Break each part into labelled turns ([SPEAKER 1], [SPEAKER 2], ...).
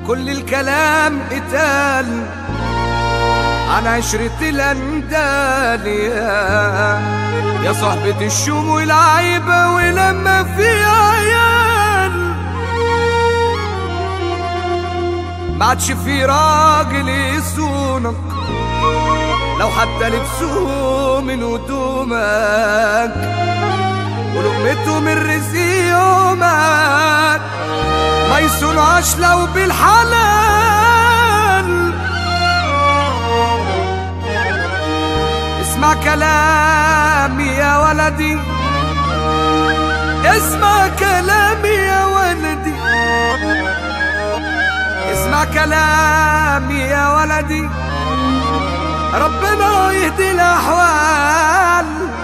[SPEAKER 1] كل الكلام اتقال عن عشرة الأندال يا يا صاحبة الشوم والعيبة ولما في عيال ما عادش في راجل يصونك لو حتى لبسوه من هدومك ولقمته من رزق يومك ما يصونعش لو بالحلال اسمع كلامي يا ولدي اسمع كلامي يا ولدي اسمع كلامي يا ولدي ربنا يهدي الاحوال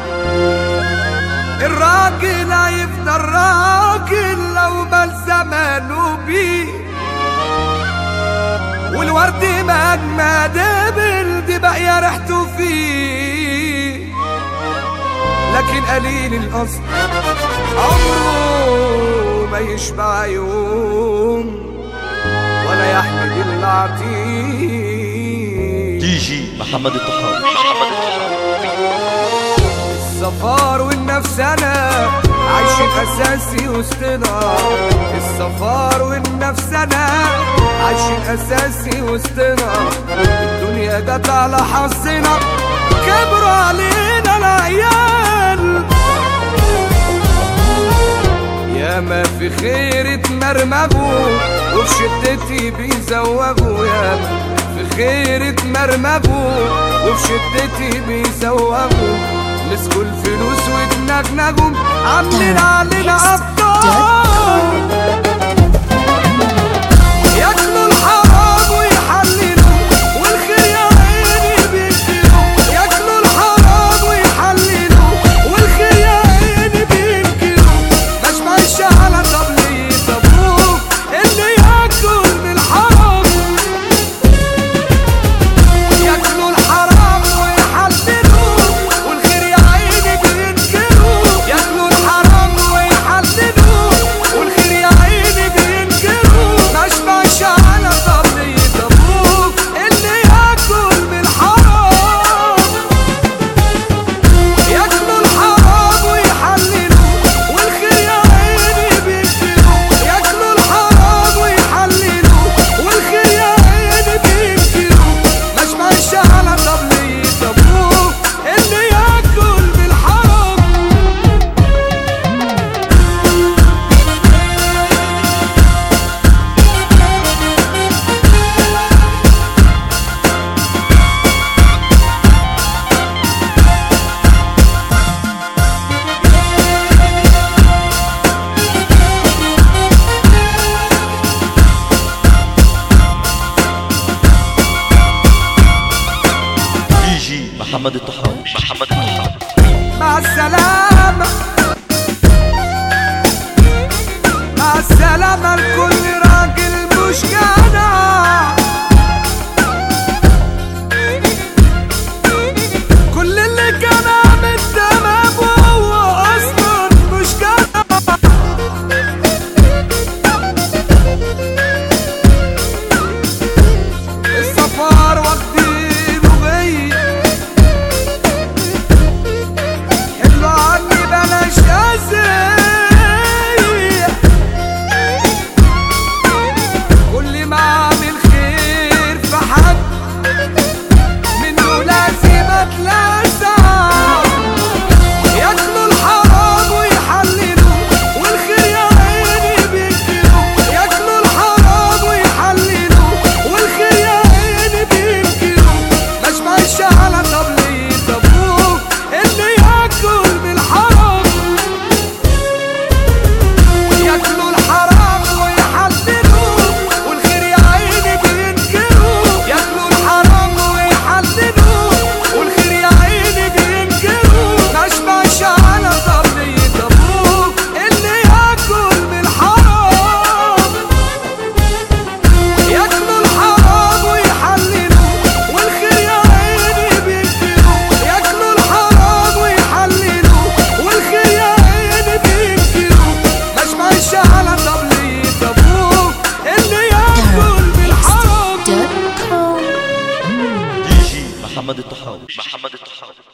[SPEAKER 1] الراجل هيفضل راجل لو بل زمانه بيه والورد مهما دبل دي باقية ريحته فيه لكن قليل الأصل عمره ما يشبع يوم ولا يحمد العتيق
[SPEAKER 2] دي جي محمد الطحاوي محمد
[SPEAKER 1] السفار والنفسنا عايشين اساسي وسطنا السفار والنفسنا عايشين اساسي وسطنا الدنيا جت على حظنا كبروا علينا العيال يا ما في خير اتمرمغوا وفي شدتي بيزوغوا يا ما في خير اتمرمغوا وفي شدتي بيزوغوا مسكوا الفلوس واتنجنجوا عاملين علينا ابطال ياكلوا الحرام ويحللوا والخير يا عيني بينكروا ياكلوا الحرام ويحللوا والخير يا عيني بينكروا مش ماشي على طبلي طابوه اللي ياكل من الحرام ياكلوا الحرام ويحللوا والخير يا عيني بينكروا ياكلوا الحرام ويحللوا والخير يا عيني بينكروا مش ماشي على طبلي طابوه اللي ياكل من الحرام ياكلوا الحرام ويحللوا والخير يا عيني بينكروا ياكلوا الحرام ويحللوا والخير يا عيني بينكروا مش ماشي على طبلي طابوه اللي ياكل من الحرام
[SPEAKER 2] دي جي محمد الطحاوي محمد الطحاوي
[SPEAKER 1] مع السلامة مع السلامة لكل راجل مش جدع كل اللي كان عامل تمام وهو أصلا مش جدع السفر واخدينه غير حلو عني بلاش أزيح
[SPEAKER 2] محمد الطحاوي محمد الطحاوي